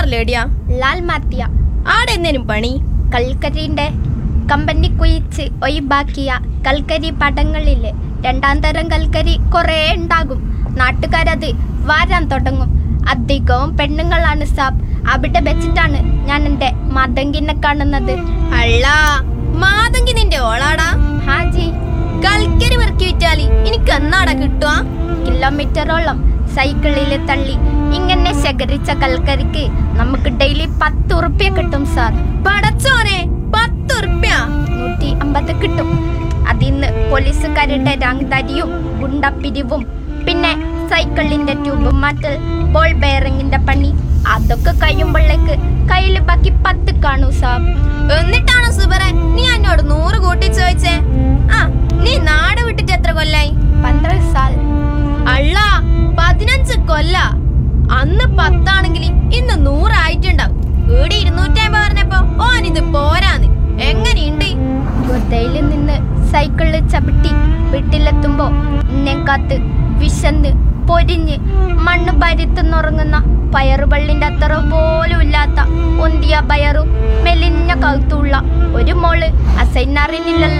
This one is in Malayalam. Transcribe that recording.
ബീഹാറിലേടിയാ ലാൽ മാത്തിയ ആടെ എന്നേനും പണി കൽക്കരിന്റെ കമ്പനി കുയിച്ച് ഒഴിവാക്കിയ കൽക്കരി പടങ്ങളില് രണ്ടാം തരം കൽക്കരി കുറേ ഉണ്ടാകും നാട്ടുകാരത് വാരാൻ തുടങ്ങും അധികവും പെണ്ണുങ്ങളാണ് സാബ് അവിടെ വെച്ചിട്ടാണ് ഞാൻ എൻ്റെ മതങ്കിനെ കാണുന്നത് അള്ളാ മാതങ്കി നിന്റെ ഓളാടാ ഹാജി കൽക്കരി പെറുക്കി വിറ്റാലി എനിക്ക് എന്നാടാ കിട്ടുക കിലോമീറ്ററോളം സൈക്കിളിൽ തള്ളി ഇങ്ങനെ ശേഖരിച്ച കൽക്കരിക്ക് നമുക്ക് ഡെയിലി പത്ത് ഉറുപ്പ്യ കിട്ടും സാർ പടച്ചോനെ പത്തുറുപ്യ നൂറ്റി അമ്പത് കിട്ടും അതിന്ന് പോലീസുകാരുടെ രാങ്തരിയും ഗുണ്ടപ്പിരിവും പിന്നെ സൈക്കിളിന്റെ ട്യൂബ് മാറ്റൽ ബോൾ ബെയറിങ്ങിന്റെ പണി അതൊക്കെ കഴിയുമ്പോഴേക്ക് കയ്യിൽ ബാക്കി പത്ത് കാണൂ സാബ് എന്നിട്ടാണോ സുബറെ നീ എന്നോട് നൂറ് കൂട്ടി ചോദിച്ചേ ആ നീ നാട് വിട്ടിട്ട് എത്ര കൊല്ലായി പന്ത്രണ്ട് സാൽ അള്ള പതിനഞ്ച് കൊല്ല അന്ന് പത്താണെങ്കിൽ ഇന്ന് നൂറായിട്ടുണ്ടാവും ഇവിടെ ഇരുന്നൂറ്റമ്പത് പറഞ്ഞപ്പോ ഓനിത് പോരാന്ന് എങ്ങനെയുണ്ട് ഗുർദയിൽ നിന്ന് സൈക്കിളിൽ ചവിട്ടി വീട്ടിലെത്തുമ്പോ എന്നെ കാത്ത് വിശന്ന് പൊരിഞ്ഞ് മണ്ണ് ഭരിത്തുന്നുറങ്ങുന്ന പയറുവള്ളിന്റെ അത്ര പോലും ഇല്ലാത്ത ഒന്തിയ പയറും മെലിഞ്ഞ കൗത്തുള്ള ഒരു മോള് അസൈനറിനില്ല